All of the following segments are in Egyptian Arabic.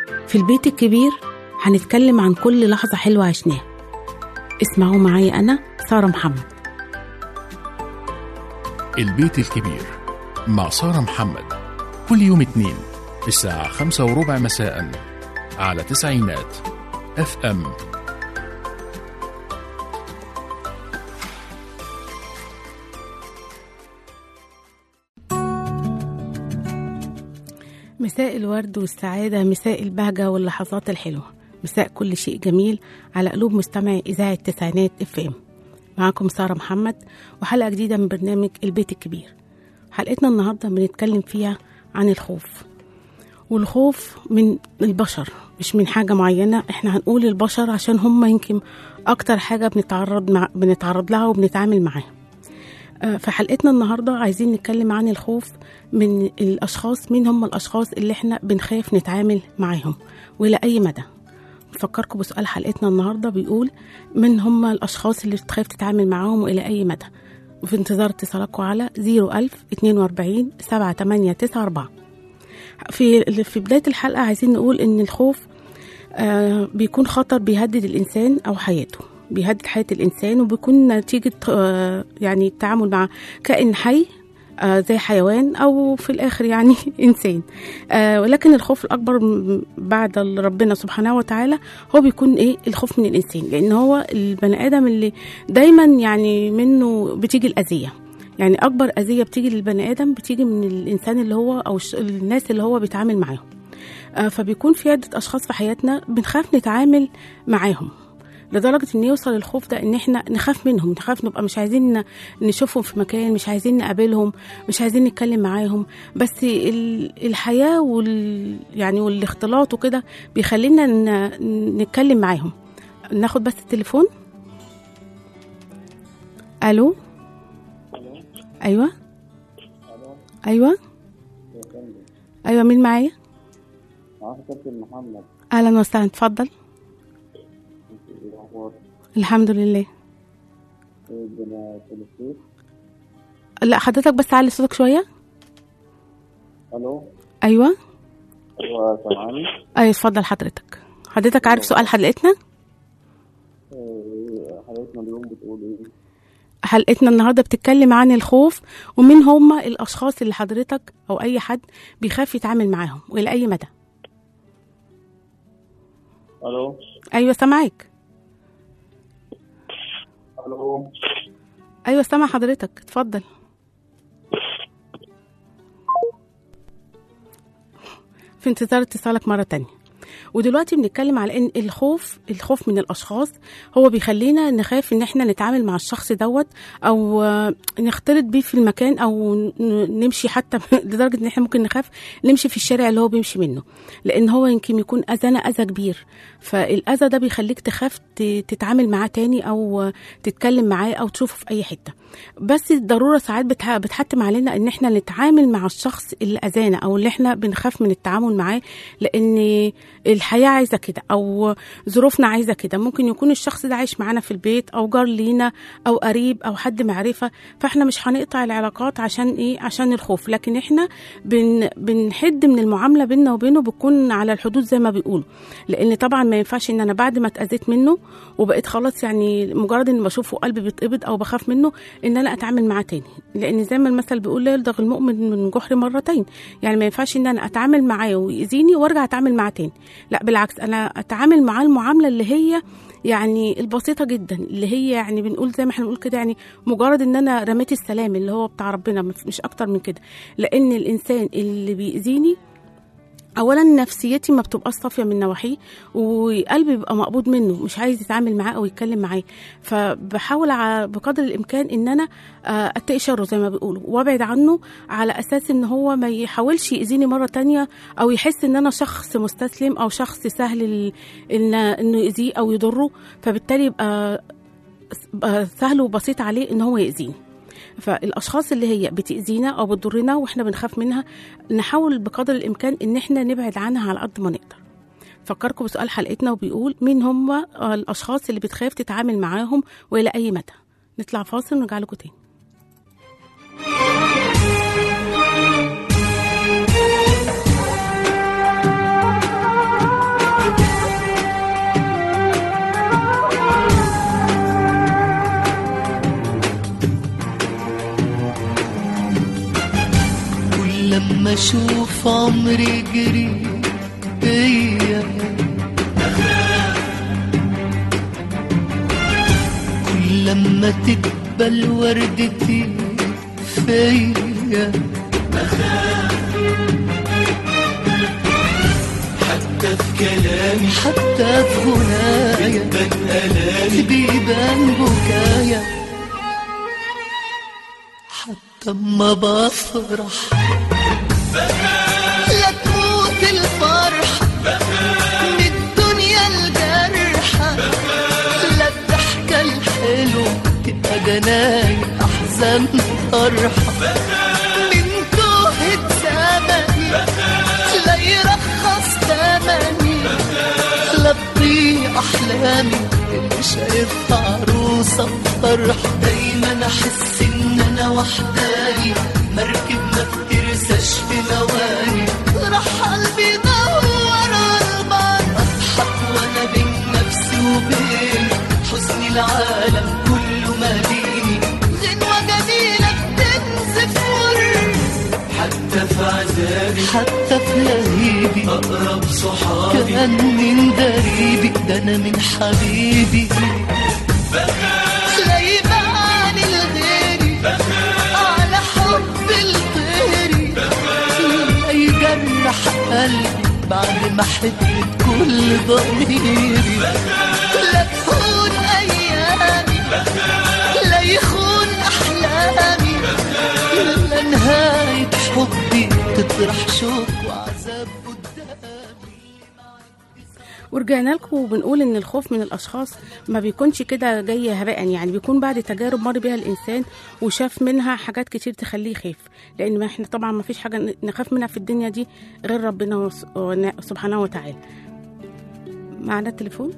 في البيت الكبير هنتكلم عن كل لحظة حلوة عشناها اسمعوا معايا أنا سارة محمد البيت الكبير مع سارة محمد كل يوم اثنين الساعة خمسة وربع مساء على تسعينات اف ام مساء الورد والسعادة مساء البهجة واللحظات الحلوة مساء كل شيء جميل على قلوب مستمعي إذاعة تسعينات اف ام معاكم سارة محمد وحلقة جديدة من برنامج البيت الكبير حلقتنا النهاردة بنتكلم فيها عن الخوف والخوف من البشر مش من حاجة معينة احنا هنقول البشر عشان هم يمكن أكتر حاجة بنتعرض مع بنتعرض لها وبنتعامل معاها آه، في حلقتنا النهاردة عايزين نتكلم عن الخوف من الأشخاص مين هم الأشخاص اللي احنا بنخاف نتعامل معاهم وإلى أي مدى نفكركم بسؤال حلقتنا النهاردة بيقول من هم الأشخاص اللي بتخاف تتعامل معاهم وإلى أي مدى وفي انتظار اتصالاتكم على 01000 42 7894 في في بداية الحلقة عايزين نقول إن الخوف آه بيكون خطر بيهدد الإنسان أو حياته بيهدد حياة الإنسان وبيكون نتيجة آه يعني التعامل مع كائن حي آه زي حيوان أو في الآخر يعني إنسان آه ولكن الخوف الأكبر م- بعد ربنا سبحانه وتعالى هو بيكون إيه الخوف من الإنسان لأن هو البني آدم اللي دايما يعني منه بتيجي الأذية يعني أكبر أذية بتيجي للبني آدم بتيجي من الإنسان اللي هو أو الش- الناس اللي هو بيتعامل معاهم آه، فبيكون في عدة أشخاص في حياتنا بنخاف نتعامل معاهم لدرجة إن يوصل الخوف ده إن إحنا نخاف منهم نخاف نبقى مش عايزين ن- نشوفهم في مكان مش عايزين نقابلهم مش عايزين نتكلم معاهم بس ال- الحياة وال يعني والاختلاط وكده بيخلينا ن- نتكلم معاهم ناخد بس التليفون ألو أيوة أيوة أيوة مين معايا معاك كابتن محمد أهلا وسهلا اتفضل ايه الاخبار الحمد لله ايه الدنيا كل خير لا حضرتك بس علي صوتك شوية الو أيوة ايوه سامعني أيوة اتفضل حضرتك حضرتك عارف سؤال حلقتنا إيه، حلقتنا اليوم بتقول ايه حلقتنا النهاردة بتتكلم عن الخوف ومين هما الأشخاص اللي حضرتك أو أي حد بيخاف يتعامل معاهم وإلى أي مدى الو أيوة سامعك الو أيوة سامع حضرتك اتفضل في انتظار اتصالك مرة تانية ودلوقتي بنتكلم على ان الخوف الخوف من الاشخاص هو بيخلينا نخاف ان احنا نتعامل مع الشخص دوت او آه، نختلط بيه في المكان او ن- نمشي حتى لدرجه ان احنا ممكن نخاف نمشي في الشارع اللي هو بيمشي منه لان هو يمكن يكون اذانا اذى كبير فالاذى ده بيخليك تخاف ت- تتعامل معاه تاني او آه، تتكلم معاه او تشوفه في اي حته بس الضروره ساعات بتح- بتحتم علينا ان احنا نتعامل مع الشخص اللي اذانا او اللي احنا بنخاف من التعامل معاه لان الحياه عايزه كده او ظروفنا عايزه كده ممكن يكون الشخص ده عايش معانا في البيت او جار لينا او قريب او حد معرفه فاحنا مش هنقطع العلاقات عشان ايه عشان الخوف لكن احنا بن بنحد من المعامله بيننا وبينه بتكون على الحدود زي ما بيقولوا لان طبعا ما ينفعش ان انا بعد ما اتاذيت منه وبقيت خلاص يعني مجرد ان بشوفه قلبي بيتقبض او بخاف منه ان انا اتعامل معاه تاني لان زي ما المثل بيقول لا يلدغ المؤمن من جحر مرتين يعني ما ينفعش ان انا اتعامل معاه ويأذيني وارجع اتعامل معاه تاني لا بالعكس انا اتعامل معاه المعامله اللي هي يعني البسيطه جدا اللي هي يعني بنقول زي ما احنا بنقول كده يعني مجرد ان انا رميت السلام اللي هو بتاع ربنا مش اكتر من كده لان الانسان اللي بيأذيني اولا نفسيتي ما بتبقاش صافيه من نواحيه وقلبي بيبقى مقبوض منه مش عايز يتعامل معاه او يتكلم معاه فبحاول ع- بقدر الامكان ان انا آه، اتقي شره زي ما بيقولوا وابعد عنه على اساس ان هو ما يحاولش يأذيني مره تانية او يحس ان انا شخص مستسلم او شخص سهل ال- إن انه يأذيه او يضره فبالتالي يبقى بقى سهل وبسيط عليه ان هو يأذيني فالاشخاص اللي هي بتاذينا او بتضرنا واحنا بنخاف منها نحاول بقدر الامكان ان احنا نبعد عنها على قد ما نقدر فكركم بسؤال حلقتنا وبيقول مين هم الاشخاص اللي بتخاف تتعامل معاهم والى اي مدى نطلع فاصل ونرجع لكم تاني لما اشوف عمري جري بيا كل لما تقبل وردتي فيا حتى في كلامي حتى في غنايا بيبان ألامي بيبان بكايا حتى اما بفرح لا تموت الفرح من الدنيا الجرحة لا الضحكة الحلوة تبقى جناين أحزان فرحة من توهة زمني لا يرخص تمني لا تضيع أحلامي اللي شايفها عروسة فرحة دايما أحس إن أنا وحداني مركب ما بترساش في مواني راح قلبي دور البر أضحك وأنا بين نفسي وبين حزن العالم كله ماليني غنوة جميلة بتنزف مر حتى في عذابي حتى في لهيبي أقرب صحابي كان من دريبي ده أنا من حبيبي لا يبان الغيري على حب الطيري لا يجرح قلبي بعد ما حبت كل ضميري لا تهون أيامي لا يخون أحلامي لا نهاية حبي تطرح شوق وعذاب قدامي ورجعنا لكم وبنقول ان الخوف من الاشخاص ما بيكونش كده جاي هباء يعني بيكون بعد تجارب مر بيها الانسان وشاف منها حاجات كتير تخليه يخاف لان ما احنا طبعا ما فيش حاجه نخاف منها في الدنيا دي غير ربنا وس- ون- سبحانه وتعالى معنا التليفون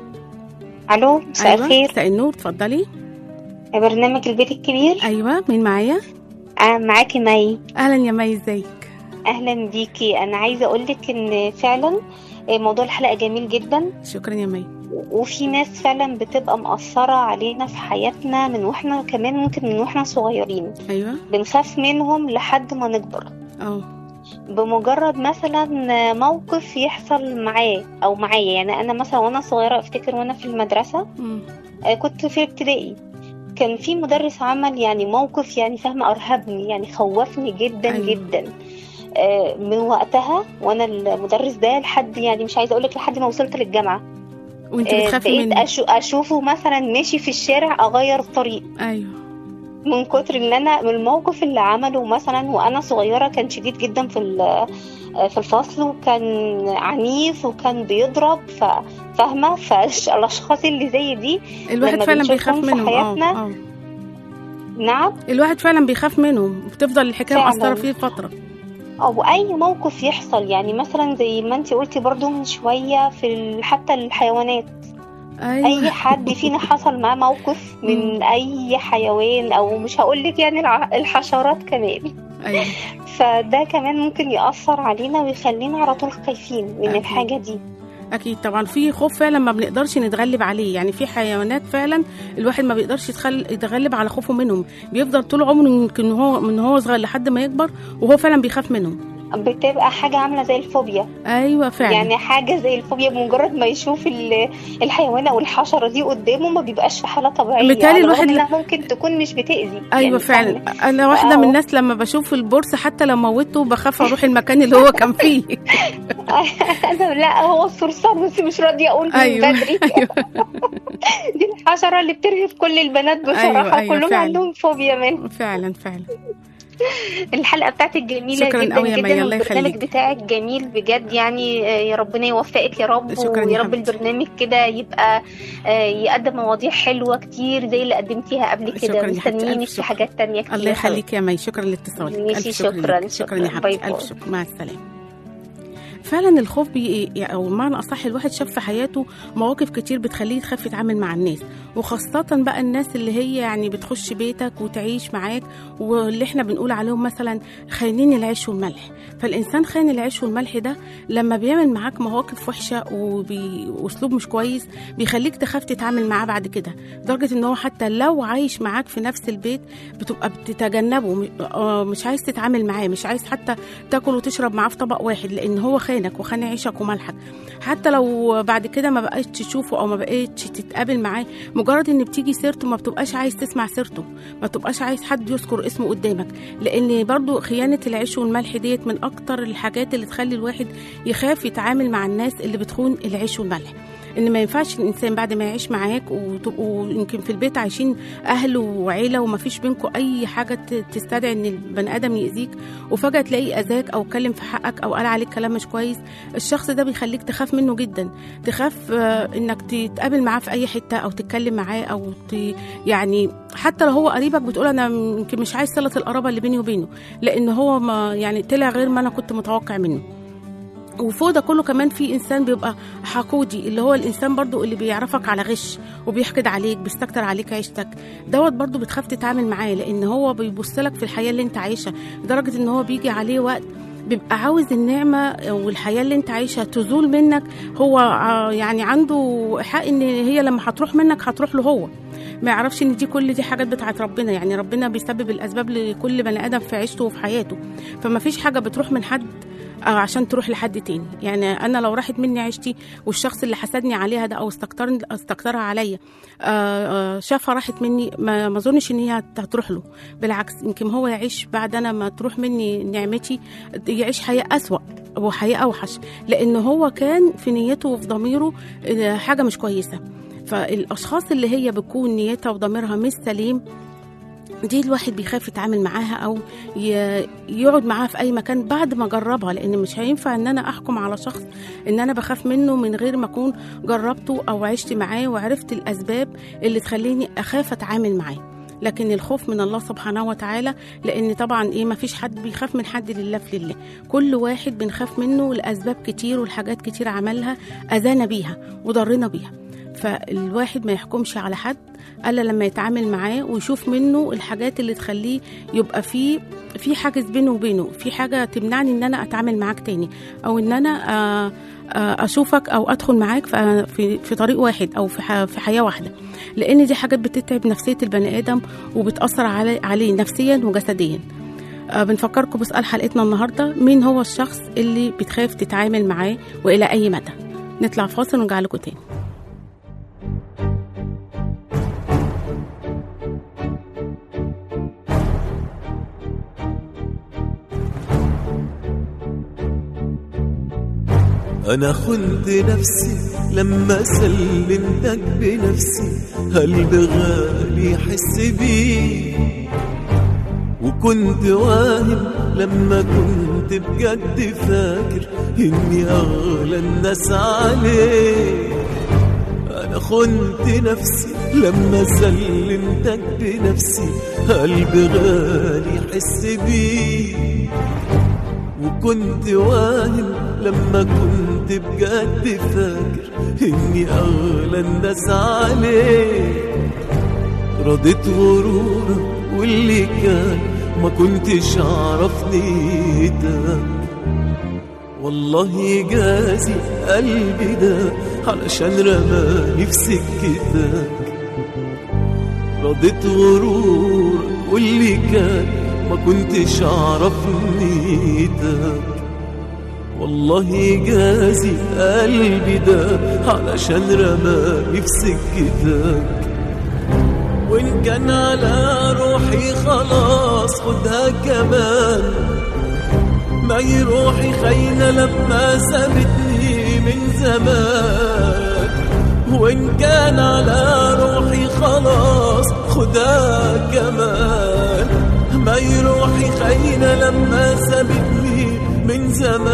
الو مساء الخير مساء النور اتفضلي برنامج البيت الكبير ايوه مين معايا آه معاكي مي اهلا يا مي ازيك اهلا بيكي انا عايزه اقولك ان فعلا آه، موضوع الحلقه جميل جدا شكرا يا مي وفي ناس فعلا بتبقى مأثرة علينا في حياتنا من واحنا كمان ممكن من واحنا صغيرين ايوه بنخاف منهم لحد ما نكبر اه بمجرد مثلا موقف يحصل معاه او معايا يعني انا مثلا وانا صغيره افتكر وانا في المدرسه مم. آه، كنت في ابتدائي كان في مدرس عمل يعني موقف يعني فاهمة أرهبني يعني خوفني جدا أيوة. أيوة. جدا آه، من وقتها وانا المدرس ده لحد يعني مش عايزه اقول لك لحد ما وصلت للجامعه وانت آه، بتخافي بقيت منه أشو اشوفه مثلا ماشي في الشارع اغير الطريق ايوه من كتر ان انا من الموقف اللي عمله مثلا وانا صغيره كان شديد جدا في ال- في الفصل وكان عنيف وكان بيضرب ف فاهمه فالاشخاص اللي زي دي الواحد لما فعلا بيخاف بنشوفهم في منهم اه حياتنا اه نعم الواحد فعلا بيخاف منهم بتفضل الحكايه فعلاً. مأثره فيه فتره او اي موقف يحصل يعني مثلا زي ما انت قلتي برضو من شويه في ال- حتى الحيوانات ايوه اي حد فينا حصل معاه موقف من اي حيوان او مش هقولك يعني الع- الحشرات كمان ايوه فده كمان ممكن يأثر علينا ويخلينا على طول خايفين من أكيد. الحاجة دي اكيد طبعا في خوف فعلا ما بنقدرش نتغلب عليه يعني في حيوانات فعلا الواحد ما بيقدرش يتخل... يتغلب على خوفه منهم بيفضل طول عمره يمكن هو من هو صغير لحد ما يكبر وهو فعلا بيخاف منهم بتبقى حاجة عاملة زي الفوبيا ايوه فعلا يعني حاجة زي الفوبيا بمجرد ما يشوف ال- الحيوان أو الحشرة دي قدامه ما بيبقاش في حالة طبيعية بالتالي على الواحد الرغم لا- إنها ممكن تكون مش بتأذي ايوه يعني فعلا فاهمة؟ انا واحده من أهو. الناس لما بشوف البورس حتى لو موته بخاف اروح المكان اللي هو كان فيه أنا لا هو الصرصار بس مش راضية أقول من ايوه بدري ايوه دي الحشرة اللي بترهب كل البنات بصراحة أيوة، أيوة، كلهم فعلا. عندهم فوبيا منها فعلا فعلا الحلقه بتاعتك جميله شكراً جدا أوي يا مي، جدا الله والبرنامج يخليك. بتاعك جميل بجد يعني آه، يا ربنا يوفقك يا رب شكراً يا ويا رب حبيبتي. البرنامج كده يبقى آه، يقدم مواضيع حلوه كتير زي اللي قدمتيها قبل شكراً كده يا حبيبتي، مستنيينك ألف في شكر. حاجات تانية كتير الله يا حبيبتي. يخليك يا مي شكرا لاتصالك ماشي، ألف شكر شكراً، ليك. شكرا يا شكراً. باي حبيبتي الف باي. شكر مع السلامه فعلا الخوف بي او بمعنى اصح الواحد شاف في حياته مواقف كتير بتخليه يخاف يتعامل مع الناس وخاصة بقى الناس اللي هي يعني بتخش بيتك وتعيش معاك واللي احنا بنقول عليهم مثلا خاينين العيش والملح فالانسان خاين العيش والملح ده لما بيعمل معاك مواقف وحشة وبي- واسلوب مش كويس بيخليك تخاف تتعامل معاه بعد كده لدرجة ان هو حتى لو عايش معاك في نفس البيت بتبقى بتتجنبه م- آه، مش عايز تتعامل معاه مش عايز حتى تاكل وتشرب معاه في طبق واحد لان هو خانك وخان عيشك وملحك حتى لو بعد كده ما بقاش تشوفه او ما بقيتش تتقابل معاه مجرد ان بتيجي سيرته ما بتبقاش عايز تسمع سيرته ما تبقاش عايز حد يذكر اسمه قدامك لان برضو خيانه العيش والملح ديت من اكتر الحاجات اللي تخلي الواحد يخاف يتعامل مع الناس اللي بتخون العيش والملح ان ما ينفعش الانسان بعد ما يعيش معاك وتبقوا يمكن في البيت عايشين اهل وعيله وما فيش بينكم اي حاجه ت- تستدعي ان البني ادم يأذيك وفجاه تلاقيه اذاك او اتكلم في حقك او قال عليك كلام مش كويس الشخص ده بيخليك تخاف منه جدا تخاف آه، انك تتقابل معاه في اي حته او تتكلم معاه او ت... يعني حتى لو هو قريبك بتقول انا يمكن مش عايز صله القرابه اللي بيني وبينه لان هو ما يعني طلع غير ما انا كنت متوقع منه وفوق ده كله كمان في انسان بيبقى حقودي اللي هو الانسان برضو اللي بيعرفك على غش وبيحقد عليك بيستكتر عليك عيشتك دوت برضو بتخاف تتعامل معاه لان هو بيبص لك في الحياه اللي انت عايشها لدرجه ان هو بيجي عليه وقت بيبقى عاوز النعمة والحياة اللي انت عايشها تزول منك هو ع- يعني عنده حق ان هي لما هتروح منك هتروح له هو ما يعرفش ان دي كل دي حاجات بتاعت ربنا يعني ربنا بيسبب الاسباب لكل بني ادم في عيشته وفي حياته فما فيش حاجة بتروح من حد آه، عشان تروح لحد تاني يعني انا لو راحت مني عيشتي والشخص اللي حسدني عليها ده او استكترني استكترها عليا آه، آه، شافها راحت مني ما ما اظنش ان هي هت- هتروح له بالعكس يمكن هو يعيش بعد انا ما تروح مني نعمتي يعيش حياه اسوا وحياه اوحش لان هو كان في نيته وفي ضميره آه، حاجه مش كويسه فالاشخاص اللي هي بتكون نيتها وضميرها مش سليم دي الواحد بيخاف يتعامل معاها او ي- يقعد معاها في اي مكان بعد ما جربها لان مش هينفع ان انا احكم على شخص ان انا بخاف منه من غير ما اكون جربته او عشت معاه وعرفت الاسباب اللي تخليني اخاف اتعامل معاه لكن الخوف من الله سبحانه وتعالى لان طبعا ايه ما فيش حد بيخاف من حد لله في لله كل واحد بنخاف منه لاسباب كتير والحاجات كتير عملها اذانا بيها وضرنا بيها فالواحد ما يحكمش على حد الا لما يتعامل معاه ويشوف منه الحاجات اللي تخليه يبقى فيه في حاجز بينه وبينه في حاجه تمنعني ان انا اتعامل معاك تاني او ان انا آه، آه، اشوفك او ادخل معاك في في, في طريق واحد او في ح- في حياه واحده لان دي حاجات بتتعب نفسيه البني ادم وبتاثر عليه عليه نفسيا وجسديا آه، بنفكركم بسؤال حلقتنا النهارده مين هو الشخص اللي بتخاف تتعامل معاه والى اي مدى نطلع فاصل ونرجع لكم تاني أنا خنت نفسي لما سلمتك بنفسي قلبي غالي يحس بيه وكنت واهم لما كنت بجد فاكر إني أغلى الناس عليك أنا خنت نفسي لما سلمتك بنفسي قلبي غالي يحس بيه وكنت واهم لما كنت بجد فاكر اني اغلى الناس عليك رضيت غرورك واللي كان ما كنتش اعرف نيتك والله يجازي قلبي ده علشان رماني في سكتك رضيت غرورك واللي كان ما كنتش اعرف نيتك والله يجازي قلبي ده علشان رماني في سكتك وان كان على روحي خلاص خدها كمان ما هي روحي خاينة لما سابتني من زمان وإن كان على روحي خلاص خدها كمان ما هي روحي خاينة لما سابتني من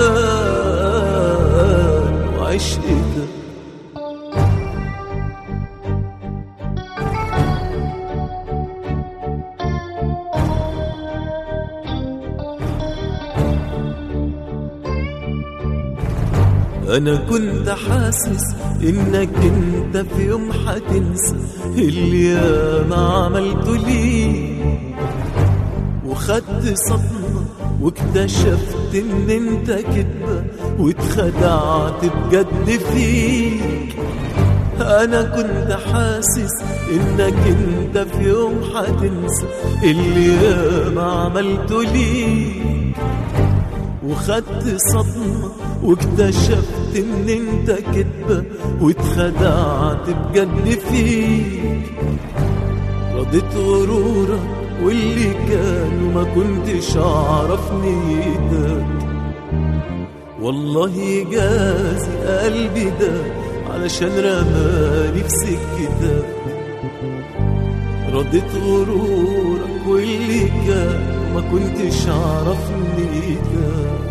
زمان وعشقتك انا كنت حاسس انك انت في يوم هتنسى اللي انا عملته ليك وخدت صدمة واكتشفت ان انت كدبة واتخدعت بجد فيك انا كنت حاسس انك انت في يوم هتنسى اللي انا عملته ليك وخدت صدمة واكتشفت ان انت كدبة واتخدعت بجد فيك رضيت غرورك واللي كان ما كنتش اعرف نيتك والله جازي قلبي ده علشان رماني في سكتك رضيت غرورك واللي كان ما كنتش اعرف نيتك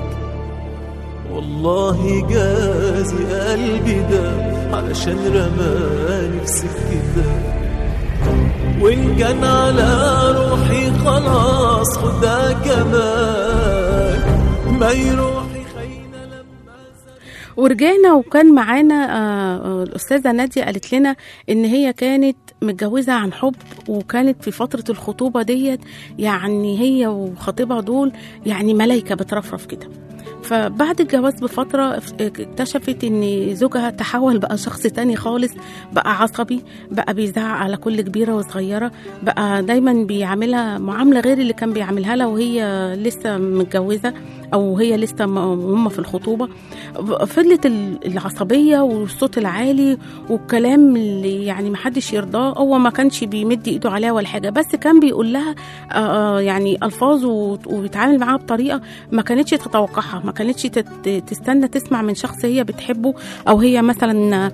والله جازي قلبي ده علشان رماني في سكتك وإن كان على روحي خلاص خدها كمان ما يروحي خاينة لما ورجعنا وكان معانا آه، آه، الأستاذة نادية قالت لنا إن هي كانت متجوزة عن حب وكانت في فترة الخطوبة ديت يعني هي وخطيبها دول يعني ملايكة بترفرف كده فبعد الجواز بفترة اكتشفت ان زوجها تحول بقى شخص تاني خالص بقى عصبي بقى بيزعق على كل كبيرة وصغيرة بقى دايما بيعاملها معاملة غير اللي كان بيعاملها لها وهي لسه متجوزة او هي لسه م- هم في الخطوبة فضلت ال- العصبية والصوت العالي والكلام اللي يعني محدش يرضاه هو ما كانش بيمد ايده عليها ولا حاجة بس كان بيقول لها آه، آه، يعني الفاظ وت- وبيتعامل معاها بطريقة ما كانتش تتوقعها ما كانتش تت- تستنى تسمع من شخص هي بتحبه او هي مثلا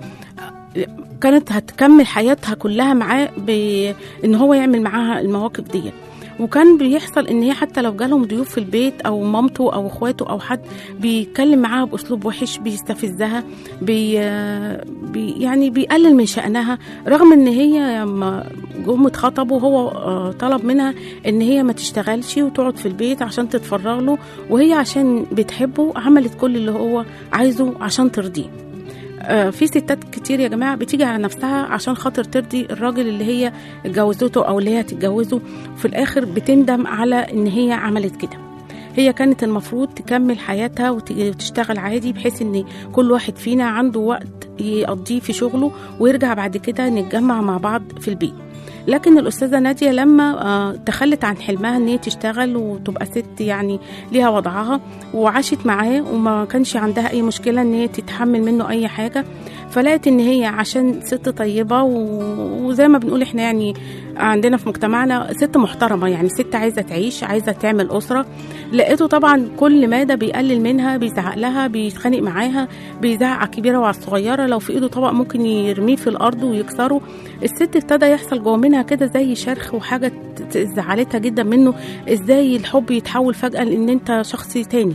كانت هتكمل حياتها كلها معاه بان هو يعمل معاها المواقف دي وكان بيحصل ان هي حتى لو جالهم ضيوف في البيت او مامته او اخواته او حد بيتكلم معاها باسلوب وحش بيستفزها بي بي يعني بيقلل من شأنها رغم ان هي لما جم اتخطبوا هو آه، طلب منها ان هي ما تشتغلش وتقعد في البيت عشان تتفرغ له وهي عشان بتحبه عملت كل اللي هو عايزه عشان ترضيه آه، في ستات كتير يا جماعه بتيجي على نفسها عشان خاطر ترضي الراجل اللي هي اتجوزته او اللي هي هتتجوزه وفي الاخر بتندم على ان هي عملت كده هي كانت المفروض تكمل حياتها وت- وتشتغل عادي بحيث ان كل واحد فينا عنده وقت يقضيه في شغله ويرجع بعد كده نتجمع مع بعض في البيت لكن الأستاذة نادية لما آه، تخلت عن حلمها إن هي تشتغل وتبقى ست يعني ليها وضعها وعاشت معاه وما كانش عندها أي مشكلة إن هي تتحمل منه أي حاجة فلقت إن هي عشان ست طيبة و- وزي ما بنقول إحنا يعني عندنا في مجتمعنا ست محترمة يعني ست عايزة تعيش عايزة تعمل أسرة لقيته طبعا كل مادة بيقلل منها بيزعق لها بيتخانق معاها بيزعق على الكبيرة وعلى الصغيرة لو في إيده طبق ممكن يرميه في الأرض ويكسره الست ابتدى يحصل جوه منها كده زي شرخ وحاجة ت- ت- زعلتها جدا منه ازاي الحب يتحول فجأة لان انت شخص تاني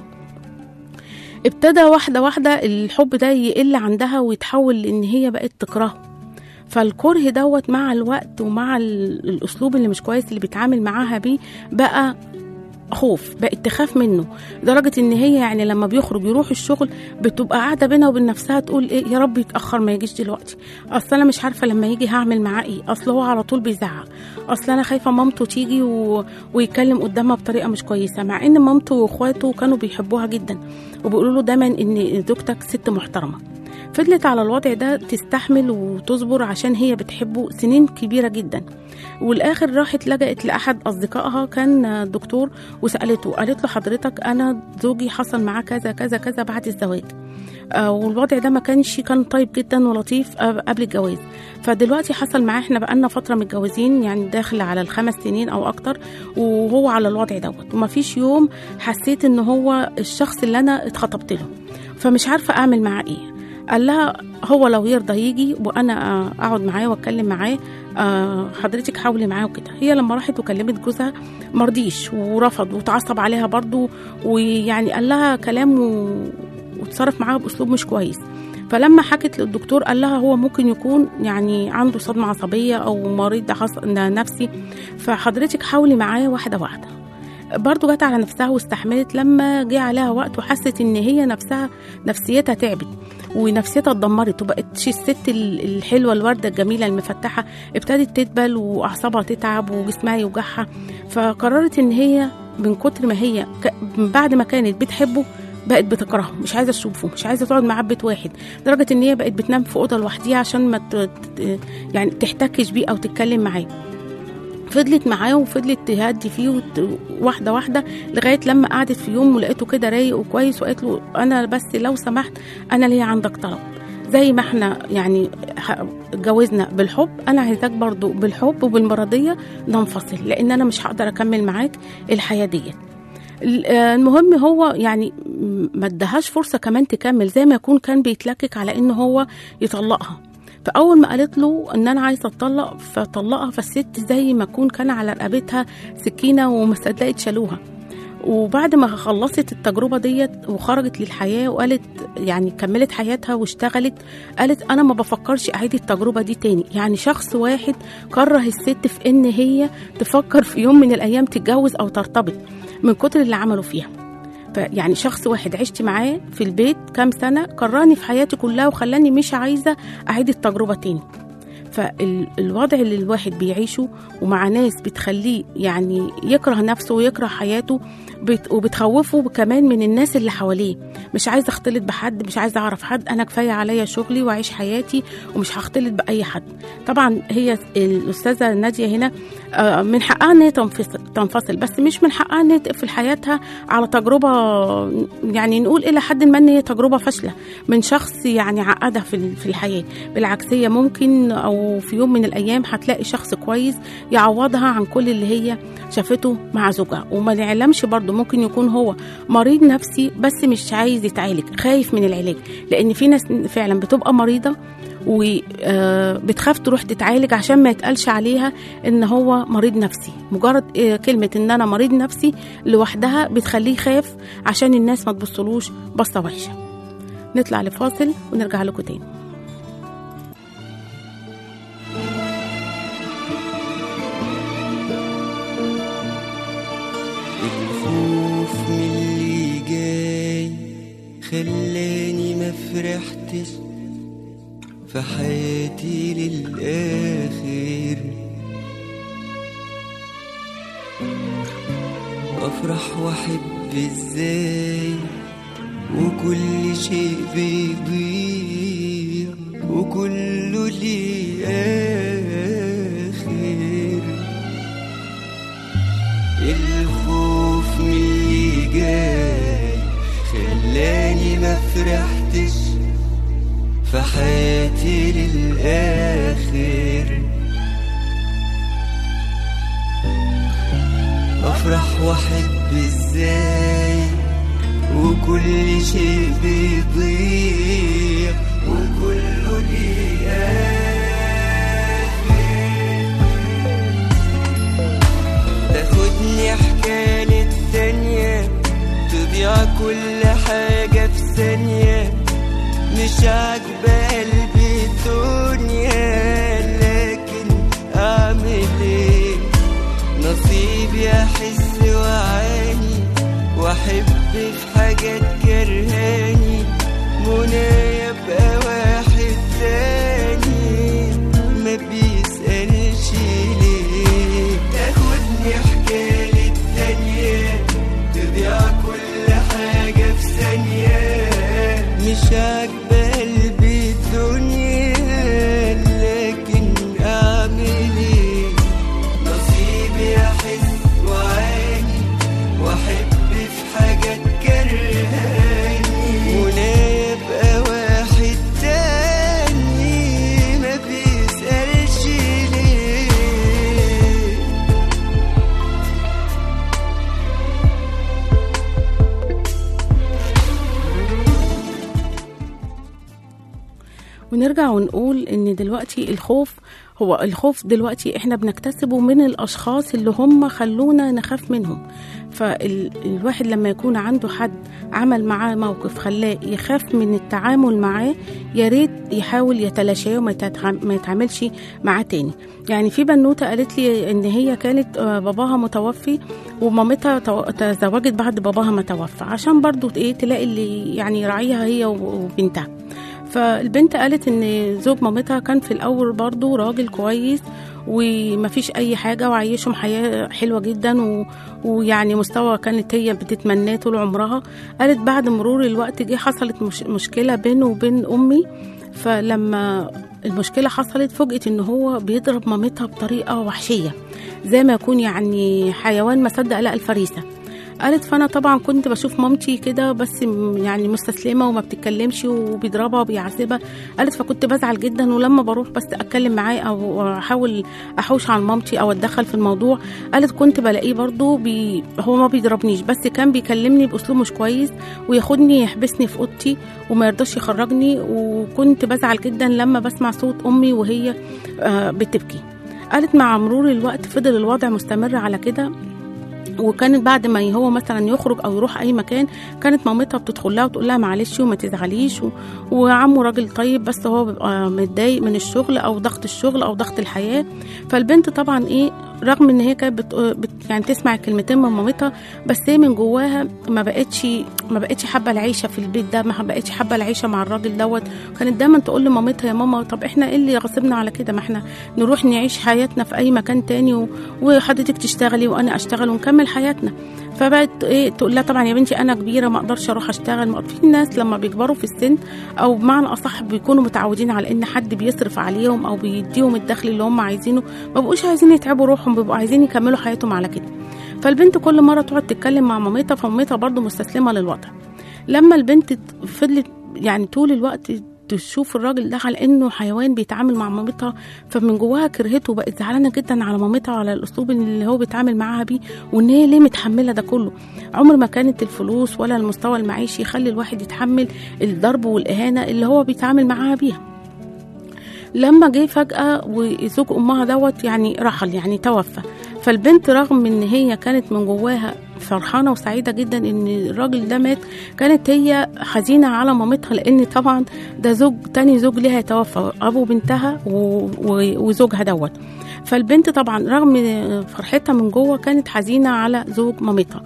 ابتدى واحدة واحدة الحب ده يقل عندها ويتحول لان هي بقت تكرهه فالكره دوت مع الوقت ومع ال- الاسلوب اللي مش كويس اللي بيتعامل معاها بيه بقى خوف بقت تخاف منه لدرجة ان هي يعني لما بيخرج يروح الشغل بتبقى قاعدة بينها وبين نفسها تقول ايه يا رب يتأخر ما يجيش دلوقتي اصل انا مش عارفة لما يجي هعمل معاه ايه اصل هو على طول بيزعق اصل انا خايفة مامته تيجي و... ويتكلم قدامها بطريقة مش كويسة مع ان مامته واخواته كانوا بيحبوها جدا وبيقولوا له دايما ان زوجتك ست محترمة فضلت على الوضع ده تستحمل وتصبر عشان هي بتحبه سنين كبيرة جدا والاخر راحت لجأت لاحد اصدقائها كان دكتور وسالته قالت له حضرتك انا زوجي حصل معاه كذا كذا كذا بعد الزواج آه، والوضع ده ما كانش كان طيب جدا ولطيف آه، قبل الجواز فدلوقتي حصل معاه احنا بقالنا فتره متجوزين يعني داخل على الخمس سنين او اكتر وهو على الوضع دوت وما فيش يوم حسيت ان هو الشخص اللي انا اتخطبت له فمش عارفه اعمل معاه ايه قال لها هو لو يرضى يجي وانا آه، اقعد معاه واتكلم معاه آه، حضرتك حاولي معاه وكده هي لما راحت وكلمت جوزها مرضيش ورفض وتعصب عليها برضو ويعني قال لها كلام و... وتصرف معاها باسلوب مش كويس فلما حكت للدكتور قال لها هو ممكن يكون يعني عنده صدمة عصبية أو مريض حص... نفسي فحضرتك حاولي معاه واحدة واحدة برضو جت على نفسها واستحملت لما جه عليها وقت وحست ان هي نفسها نفسيتها تعبت ونفسيتها اتدمرت وبقتش الست ال- الحلوه الورده الجميله المفتحه ابتدت تدبل واعصابها تتعب وجسمها يوجعها فقررت ان هي من كتر ما هي ك- من بعد ما كانت بتحبه بقت بتكرهه مش عايزه تشوفه مش عايزه تقعد معاه في بيت واحد لدرجه ان هي بقت بتنام في اوضه لوحديها عشان ما ت- ت- يعني تحتكش بيه او تتكلم معاه فضلت معاه وفضلت تهدي فيه وت... واحده واحده لغايه لما قعدت في يوم ولقيته كده رايق وكويس وقالت له انا بس لو سمحت انا ليا عندك طلب زي ما احنا يعني ه- اتجوزنا بالحب انا عايزاك برضو بالحب وبالمرضيه ننفصل لان انا مش هقدر اكمل معاك الحياه ديت ال- آه، المهم هو يعني م- ما ادهاش فرصه كمان تكمل زي ما يكون كان بيتلكك على ان هو يطلقها فاول ما قالت له ان انا عايزه اتطلق فطلقها فالست زي ما تكون كان على رقبتها سكينه وما صدقت شالوها وبعد ما خلصت التجربه ديت وخرجت للحياه وقالت يعني كملت حياتها واشتغلت قالت انا ما بفكرش اعيد التجربه دي تاني يعني شخص واحد كره الست في ان هي تفكر في يوم من الايام تتجوز او ترتبط من كتر اللي عملوا فيها فيعني شخص واحد عشت معاه في البيت كام سنه كرهني في حياتي كلها وخلاني مش عايزه اعيد التجربه تاني فالوضع اللي الواحد بيعيشه ومع ناس بتخليه يعني يكره نفسه ويكره حياته بت- وبتخوفه كمان من الناس اللي حواليه مش عايزه اختلط بحد مش عايزه اعرف حد انا كفايه عليا شغلي واعيش حياتي ومش هختلط باي حد طبعا هي الاستاذه ناديه هنا آه، من حقها ان هي تنفصل تنفصل بس مش من حقها ان هي تقفل حياتها على تجربه يعني نقول الى حد ما ان هي تجربه فاشله من شخص يعني عقدها في ال- في الحياه بالعكس هي ممكن او في يوم من الايام هتلاقي شخص كويس يعوضها عن كل اللي هي شافته مع زوجها وما نعلمش برضه ممكن يكون هو مريض نفسي بس مش عايز يتعالج خايف من العلاج لان في ناس فعلا بتبقى مريضه وبتخاف تروح تتعالج عشان ما يتقالش عليها ان هو مريض نفسي مجرد آه، كلمه ان انا مريض نفسي لوحدها بتخليه يخاف عشان الناس ما تبصلوش بصه وحشه نطلع لفاصل ونرجع لكم تاني الخوف من اللي جاي خلاني ما فرحتش في حياتي للآخر أفرح وأحب إزاي وكل شيء بيضيع وكله ليه آخر الخوف من اللي جاي خلاني ما فرحتش في حياتي للآخر أفرح وأحب إزاي وكل شيء بيضيع وكله ليه آخر تاخدني حكاية للتانية تضيع كل حاجة في ثانية مش عاجبة قلبي الدنيا لكن أعمل إيه نصيبي أحس وأعاني وأحب في حاجات كرهاني منى يبقى واحد تاني ما بيسألش ليه تاخدني حكاية للتانية تضيع كل حاجة في ثانية مش عاجبة قلبي الدنيا لكن أعمل إيه نصيبي أحس وأعاني وأحب في حاجات كرهاني ولا يبقى ونرجع ونقول ان دلوقتي الخوف هو الخوف دلوقتي احنا بنكتسبه من الاشخاص اللي هم خلونا نخاف منهم فالواحد لما يكون عنده حد عمل معاه موقف خلاه يخاف من التعامل معاه يا ريت يحاول يتلاشاه وما يتع- ما يتعاملش معاه تاني يعني في بنوته قالت لي ان هي كانت آه، باباها متوفي ومامتها تو- تزوجت بعد باباها ما توفى عشان برضو ايه تلاقي اللي يعني يراعيها هي وبنتها فالبنت قالت ان زوج مامتها كان في الاول برضو راجل كويس ومفيش اي حاجه وعيشهم حياه حلوه جدا و... ويعني مستوى كانت هي بتتمناه طول عمرها قالت بعد مرور الوقت جه حصلت مش... مشكله بينه وبين امي فلما المشكله حصلت فوجئت ان هو بيضرب مامتها بطريقه وحشيه زي ما يكون يعني حيوان ما صدق لقى الفريسه قالت فانا طبعا كنت بشوف مامتي كده بس م- يعني مستسلمه وما بتتكلمش وبيضربها وبيعذبها قالت فكنت بزعل جدا ولما بروح بس اتكلم معاه او احاول احوش عن مامتي او اتدخل في الموضوع قالت كنت بلاقيه برضو بي هو ما بيضربنيش بس كان بيكلمني باسلوب مش كويس وياخدني يحبسني في اوضتي وما يرضاش يخرجني وكنت بزعل جدا لما بسمع صوت امي وهي آه، بتبكي قالت مع مرور الوقت فضل الوضع مستمر على كده وكانت بعد ما هو مثلا يخرج او يروح اي مكان كانت مامتها بتدخل لها وتقول لها معلش وما تزعليش و... وعمه راجل طيب بس هو بيبقى متضايق من الشغل او ضغط الشغل او ضغط الحياه فالبنت طبعا ايه رغم ان هي كانت بت... بت... يعني تسمع الكلمتين من مامتها بس هي من جواها ما بقتش ما بقتش حابه العيشه في البيت ده ما بقتش حابه العيشه مع الراجل دوت كانت دايما تقول لمامتها يا ماما طب احنا ايه اللي غصبنا على كده ما احنا نروح نعيش حياتنا في اي مكان تاني و... وحضرتك تشتغلي وانا اشتغل ونكمل حياتنا فبقت ايه تقول لها طبعا يا بنتي انا كبيره ما اقدرش اروح اشتغل ما في ناس لما بيكبروا في السن او بمعنى اصح بيكونوا متعودين على ان حد بيصرف عليهم او بيديهم الدخل اللي هم عايزينه ما بقوش عايزين يتعبوا روحهم بيبقوا عايزين يكملوا حياتهم على كده فالبنت كل مره تقعد تتكلم مع مامتها فمامتها برضو مستسلمه للوضع لما البنت فضلت يعني طول الوقت تشوف الراجل ده على انه حيوان بيتعامل مع مامتها فمن جواها كرهته بقت زعلانه جدا على مامتها وعلى الاسلوب اللي هو بيتعامل معاها بيه وان هي ليه متحمله ده كله عمر ما كانت الفلوس ولا المستوى المعيشي يخلي الواحد يتحمل الضرب والاهانه اللي هو بيتعامل معاها بيها لما جه فجأة وزوج أمها دوت يعني رحل يعني توفى فالبنت رغم ان هي كانت من جواها فرحانه وسعيده جدا ان الراجل ده مات كانت هي حزينه على مامتها لان طبعا ده زوج تاني زوج ليها توفى ابو بنتها و- و- وزوجها دوت فالبنت طبعا رغم فرحتها من جوه كانت حزينه على زوج مامتها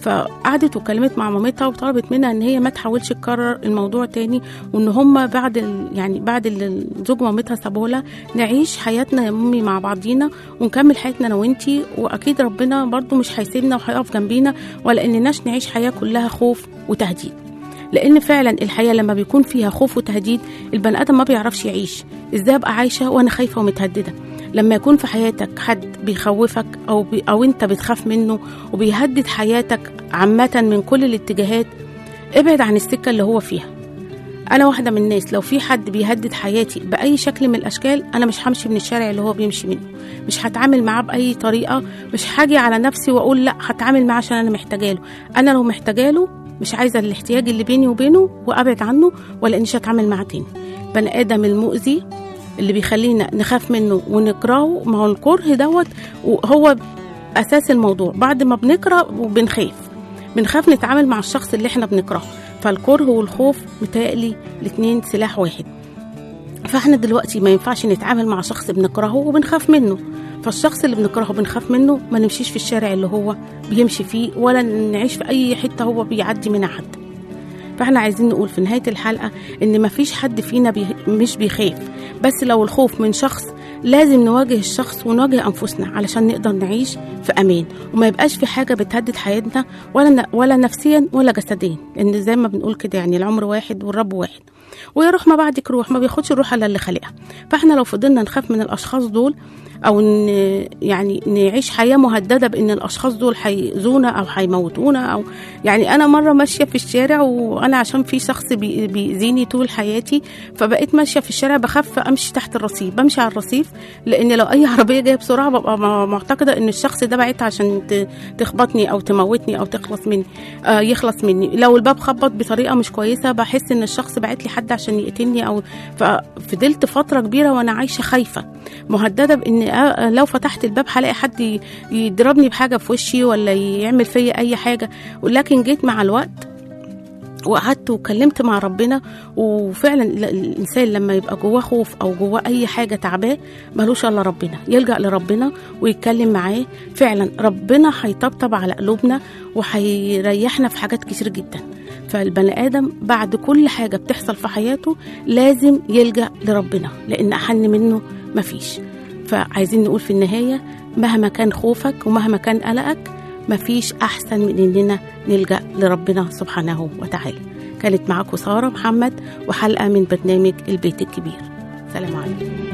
فقعدت وكلمت مع مامتها وطلبت منها ان هي ما تحاولش تكرر الموضوع تاني وان هم بعد ال... يعني بعد اللي زوج مامتها سابوه لها نعيش حياتنا يا مامي مع بعضينا ونكمل حياتنا انا وانتي واكيد ربنا برضو مش هيسيبنا وهيقف جنبينا ولا انناش نعيش حياه كلها خوف وتهديد لان فعلا الحياه لما بيكون فيها خوف وتهديد البني ادم ما بيعرفش يعيش ازاي ابقى عايشه وانا خايفه ومتهدده لما يكون في حياتك حد بيخوفك او بي او انت بتخاف منه وبيهدد حياتك عامه من كل الاتجاهات ابعد عن السكه اللي هو فيها انا واحده من الناس لو في حد بيهدد حياتي باي شكل من الاشكال انا مش همشي من الشارع اللي هو بيمشي منه مش هتعامل معاه باي طريقه مش هاجي على نفسي واقول لا هتعامل معاه عشان انا محتاجاله انا لو محتاجاله مش عايزه الاحتياج اللي بيني وبينه وابعد عنه ولا انيش اتعامل معاه تاني بني ادم المؤذي اللي بيخلينا نخاف منه ونكرهه ما هو الكره دوت وهو اساس الموضوع بعد ما بنكره وبنخاف بنخاف نتعامل مع الشخص اللي احنا بنكرهه فالكره والخوف متهيألي الاتنين سلاح واحد فاحنا دلوقتي ما ينفعش نتعامل مع شخص بنكرهه وبنخاف منه فالشخص اللي بنكرهه وبنخاف منه ما نمشيش في الشارع اللي هو بيمشي فيه ولا نعيش في اي حته هو بيعدي منها حد فاحنا عايزين نقول في نهايه الحلقه ان مفيش حد فينا بي مش بيخاف بس لو الخوف من شخص لازم نواجه الشخص ونواجه انفسنا علشان نقدر نعيش في امان وما يبقاش في حاجه بتهدد حياتنا ولا ن- ولا نفسيا ولا جسديا لان زي ما بنقول كده يعني العمر واحد والرب واحد ويا روح ما بعدك روح ما بياخدش الروح الا اللي خالقها فاحنا لو فضلنا نخاف من الاشخاص دول او ن يعني نعيش حياه مهدده بان الاشخاص دول هيأذونا او هيموتونا او يعني انا مره ماشيه في الشارع وانا عشان في شخص بي- بيأذيني طول حياتي فبقيت ماشيه في الشارع بخاف امشي تحت الرصيف بمشي على الرصيف لان لو اي عربيه جايه بسرعه ببقى م- معتقده ان الشخص ده بعت عشان ت- تخبطني او تموتني او تخلص مني آه يخلص مني لو الباب خبط بطريقه مش كويسه بحس ان الشخص بعت لي حد حد عشان يقتلني او ففضلت فتره كبيره وانا عايشه خايفه مهدده بان آه، لو فتحت الباب هلاقي حد ي- يضربني بحاجه في وشي ولا يعمل فيا اي حاجه ولكن جيت مع الوقت وقعدت وكلمت مع ربنا وفعلا ال- الانسان لما يبقى جواه خوف او جواه اي حاجه تعباه ملوش الا ربنا يلجا لربنا ويتكلم معاه فعلا ربنا هيطبطب على قلوبنا وهيريحنا في حاجات كتير جدا فالبني ادم بعد كل حاجه بتحصل في حياته لازم يلجا لربنا لان احن منه مفيش فعايزين نقول في النهايه مهما كان خوفك ومهما كان قلقك مفيش أحسن من إننا نلجأ لربنا سبحانه وتعالى كانت معاكم سارة محمد وحلقة من برنامج البيت الكبير سلام عليكم